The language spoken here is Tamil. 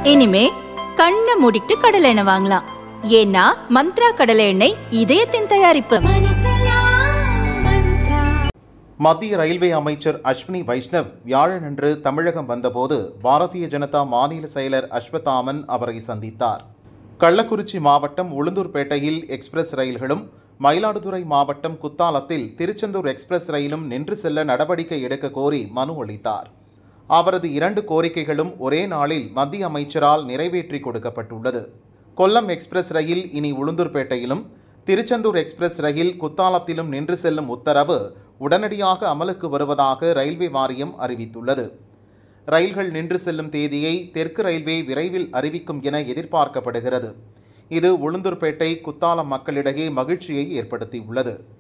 இனிமே கண்ணை மூடிட்டு கடலை எண்ணெய் வாங்கலாம் ஏன்னா மந்த்ரா கடலை எண்ணெய் இதயத்தின் தயாரிப்பு மத்திய ரயில்வே அமைச்சர் அஸ்வினி வைஷ்ணவ் வியாழனன்று தமிழகம் வந்தபோது பாரதிய ஜனதா மாநில செயலர் அஸ்வத்தாமன் அவரை சந்தித்தார் கள்ளக்குறிச்சி மாவட்டம் உளுந்தூர்பேட்டையில் எக்ஸ்பிரஸ் ரயில்களும் மயிலாடுதுறை மாவட்டம் குத்தாலத்தில் திருச்செந்தூர் எக்ஸ்பிரஸ் ரயிலும் நின்று செல்ல நடவடிக்கை எடுக்க கோரி மனு அளித்தார் அவரது இரண்டு கோரிக்கைகளும் ஒரே நாளில் மத்திய அமைச்சரால் நிறைவேற்றி கொடுக்கப்பட்டுள்ளது கொல்லம் எக்ஸ்பிரஸ் ரயில் இனி உளுந்தூர்பேட்டையிலும் திருச்செந்தூர் எக்ஸ்பிரஸ் ரயில் குத்தாலத்திலும் நின்று செல்லும் உத்தரவு உடனடியாக அமலுக்கு வருவதாக ரயில்வே வாரியம் அறிவித்துள்ளது ரயில்கள் நின்று செல்லும் தேதியை தெற்கு ரயில்வே விரைவில் அறிவிக்கும் என எதிர்பார்க்கப்படுகிறது இது உளுந்தூர்பேட்டை குத்தாலம் மக்களிடையே மகிழ்ச்சியை ஏற்படுத்தியுள்ளது